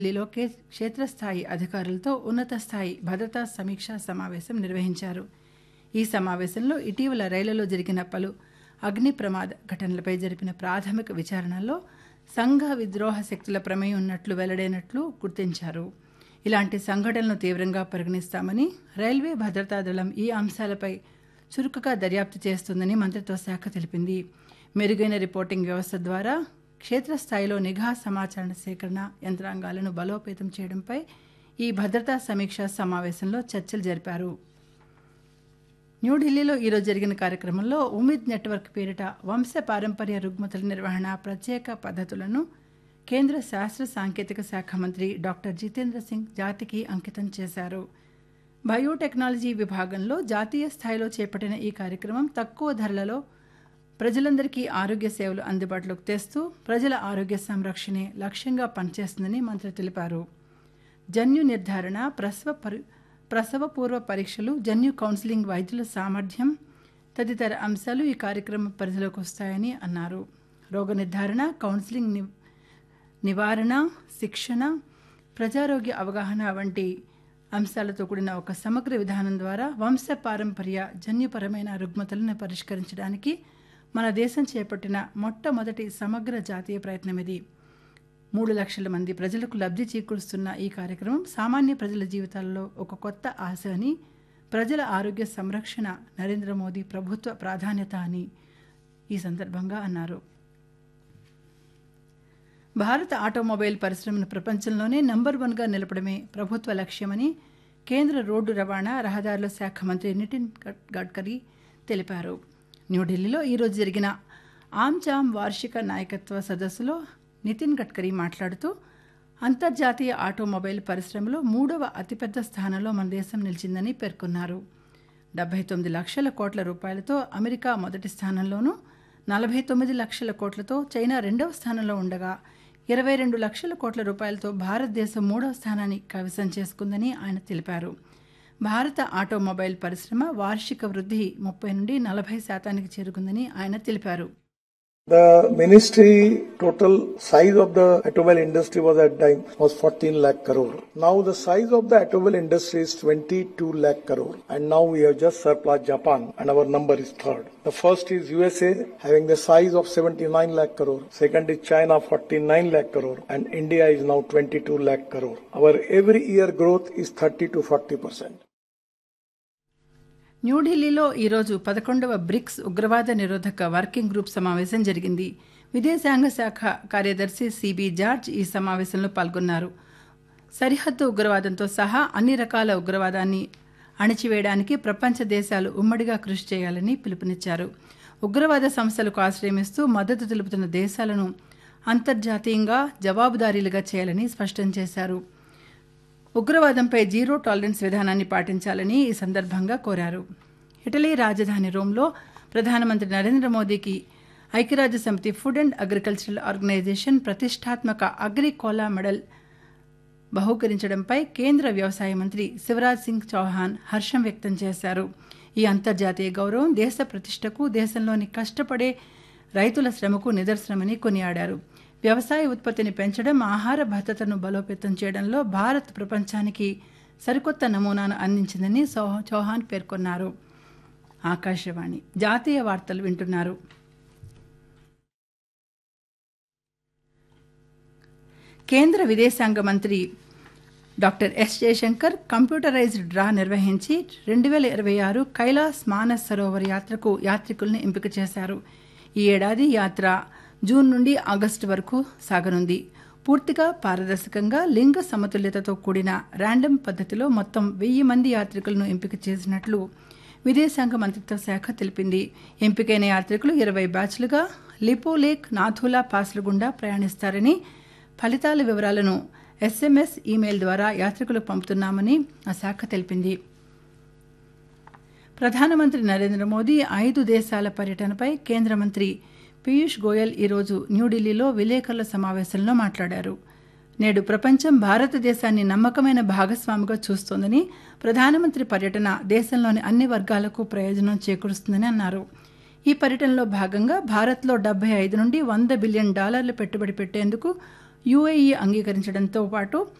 ఢిల్లీలో కే- క్షేత్రస్థాయి అధికారులతో ఉన్నత స్థాయి భద్రతా సమీక్షా సమావేశం నిర్వహించారు ఈ సమావేశంలో ఇటీవల రైళ్లలో జరిగిన పలు అగ్ని ప్రమాద ఘటనలపై జరిపిన ప్రాథమిక విచారణలో సంఘ విద్రోహ శక్తుల ప్రమేయం ఉన్నట్లు వెల్లడైనట్లు గుర్తించారు ఇలాంటి సంఘటనలను తీవ్రంగా పరిగణిస్తామని రైల్వే భద్రతా దళం ఈ అంశాలపై చురుకుగా దర్యాప్తు చేస్తుందని మంత్రిత్వ శాఖ తెలిపింది మెరుగైన రిపోర్టింగ్ వ్యవస్థ ద్వారా క్షేత్రస్థాయిలో నిఘా సమాచార సేకరణ యంత్రాంగాలను బలోపేతం చేయడంపై ఈ భద్రతా సమీక్షా సమావేశంలో చర్చలు జరిపారు న్యూఢిల్లీలో ఈరోజు జరిగిన కార్యక్రమంలో ఉమిద్ నెట్వర్క్ పేరిట వంశ పారంపర్య రుగ్మతల నిర్వహణ ప్రత్యేక పద్ధతులను కేంద్ర శాస్త్ర సాంకేతిక శాఖ మంత్రి డాక్టర్ జితేంద్ర సింగ్ జాతికి అంకితం చేశారు బయోటెక్నాలజీ విభాగంలో జాతీయ స్థాయిలో చేపట్టిన ఈ కార్యక్రమం తక్కువ ధరలలో ప్రజలందరికీ ఆరోగ్య సేవలు అందుబాటులోకి తెస్తూ ప్రజల ఆరోగ్య సంరక్షణే లక్ష్యంగా పనిచేస్తుందని మంత్రి తెలిపారు జన్యు నిర్ధారణ ప్రసవ పరి ప్రసవపూర్వ పరీక్షలు జన్యు కౌన్సిలింగ్ వైద్యుల సామర్థ్యం తదితర అంశాలు ఈ కార్యక్రమం పరిధిలోకి వస్తాయని అన్నారు రోగ నిర్ధారణ కౌన్సిలింగ్ ని నివారణ శిక్షణ ప్రజారోగ్య అవగాహన వంటి అంశాలతో కూడిన ఒక సమగ్ర విధానం ద్వారా వంశ పారంపర్య జన్యుపరమైన రుగ్మతలను పరిష్కరించడానికి మన దేశం చేపట్టిన మొట్టమొదటి సమగ్ర జాతీయ ప్రయత్నం ఇది మూడు లక్షల మంది ప్రజలకు లబ్ధి చేకూరుస్తున్న ఈ కార్యక్రమం సామాన్య ప్రజల జీవితాల్లో ఒక కొత్త ఆశ అని ప్రజల ఆరోగ్య సంరక్షణ నరేంద్ర మోదీ ప్రభుత్వ ప్రాధాన్యత అని ఈ సందర్భంగా అన్నారు భారత ఆటోమొబైల్ పరిశ్రమను ప్రపంచంలోనే నంబర్ వన్గా నిలపడమే ప్రభుత్వ లక్ష్యమని కేంద్ర రోడ్డు రవాణా రహదారుల శాఖ మంత్రి నితిన్ గడ్- గడ్కరీ తెలిపారు న్యూఢిల్లీలో ఈరోజు జరిగిన ఆమ్చామ్ వార్షిక నాయకత్వ సదస్సులో నితిన్ గడ్కరీ మాట్లాడుతూ అంతర్జాతీయ ఆటోమొబైల్ పరిశ్రమలో మూడవ అతిపెద్ద స్థానంలో మన దేశం నిలిచిందని పేర్కొన్నారు డెబ్బై తొమ్మిది లక్షల కోట్ల రూపాయలతో అమెరికా మొదటి స్థానంలోనూ నలభై తొమ్మిది లక్షల కోట్లతో చైనా రెండవ స్థానంలో ఉండగా ఇరవై రెండు లక్షల కోట్ల రూపాయలతో భారతదేశం మూడవ స్థానాన్ని కైవసం చేసుకుందని ఆయన తెలిపారు భారత ఆటోమొబైల్ పరిశ్రమ వార్షిక వృద్ధి ముప్పై నుండి నలభై శాతానికి చేరుకుందని ఆయన తెలిపారు The ministry total size of the automobile industry was at time was 14 lakh crore. Now the size of the automobile industry is 22 lakh crore. And now we have just surpassed Japan and our number is third. The first is USA having the size of 79 lakh crore. Second is China 49 lakh crore. And India is now 22 lakh crore. Our every year growth is 30 to 40 percent. న్యూఢిల్లీలో ఈరోజు పదకొండవ bricks ఉగ్రవాద నిరోధక working group సమావేశం జరిగింది విదేశాంగ శాఖ కార్యదర్శి సిబి జార్జ్ ఈ సమావేశంలో పాల్గొన్నారు సరిహద్దు ఉగ్రవాదంతో సహా అన్ని రకాల ఉగ్రవాదాన్ని అణిచివేయడానికి ప్రపంచ దేశాలు ఉమ్మడిగా కృషి చేయాలని పిలుపునిచ్చారు ఉగ్రవాద సంస్థలకు ఆశ్రయమిస్తూ మద్దతు తెలుపుతున్న దేశాలను అంతర్జాతీయంగా జవాబుదారీలుగా చేయాలని స్పష్టం చేశారు ఉగ్రవాదంపై జీరో టాలరెన్స్ విధానాన్ని పాటించాలని ఈ సందర్భంగా కోరారు ఇటలీ రాజధాని రోమ్లో ప్రధానమంత్రి నరేంద్ర మోదీకి ఐక్యరాజ్య సమితి ఫుడ్ అండ్ అగ్రికల్చరల్ ఆర్గనైజేషన్ ప్రతిష్టాత్మక అగ్రికోలా మెడల్ బహూకరించడంపై కేంద్ర వ్యవసాయ మంత్రి శివరాజ్ సింగ్ చౌహాన్ హర్షం వ్యక్తం చేశారు ఈ అంతర్జాతీయ గౌరవం దేశ ప్రతిష్టకు దేశంలోని కష్టపడే రైతుల శ్రమకు నిదర్శనమని కొనియాడారు వ్యవసాయ ఉత్పత్తిని పెంచడం ఆహార భద్రతను బలోపేతం చేయడంలో భారత్ ప్రపంచానికి సరికొత్త నమూనాను అందించిందని చౌ- చౌహాన్ పేర్కొన్నారు ఆకాశవాణి జాతీయ వార్తలు వింటున్నారు కేంద్ర విదేశాంగ మంత్రి doctor S Jaishankar computerized draw నిర్వహించి రెండు వేల ఇరవై ఆరు కైలాస్ మానస్ సరోవర్ యాత్రకు యాత్రికుల్ని ఎంపిక చేశారు ఈ ఏడాది యాత్ర జూన్ నుండి ఆగస్టు వరకు సాగనుంది పూర్తిగా పారదర్శకంగా లింగ సమతుల్యతతో కూడిన ర్యాండమ్ పద్ధతిలో మొత్తం వెయ్యి మంది యాత్రికులను ఎంపిక చేసినట్లు విదేశాంగ మంత్రిత్వ శాఖ తెలిపింది ఎంపికైన యాత్రికులు ఇరవై బ్యాచ్లుగా లిపో లేక్ నాథులా పాస్ల గుండా ప్రయాణిస్తారని ఫలితాల వివరాలను ఎస్ఎంఎస్ ఈమెయిల్ ద్వారా యాత్రికులకు పంపుతున్నామని ఆ శాఖ తెలిపింది ప్రధానమంత్రి నరేంద్ర మోదీ ఐదు దేశాల పర్యటనపై కేంద్ర మంత్రి పీయూష్ గోయల్ ఈరోజు న్యూఢిల్లీలో విలేకరుల సమావేశంలో మాట్లాడారు నేడు ప్రపంచం భారతదేశాన్ని నమ్మకమైన భాగస్వామిగా చూస్తోందని ప్రధానమంత్రి పర్యటన దేశంలోని అన్ని వర్గాలకు ప్రయోజనం చేకూరుస్తుందని అన్నారు ఈ పర్యటనలో భాగంగా భారత్లో డెబ్బై ఐదు నుండి వంద బిలియన్ డాలర్లు పెట్టుబడి పెట్టేందుకు యుఏఈ అంగీకరించడంతో పాటు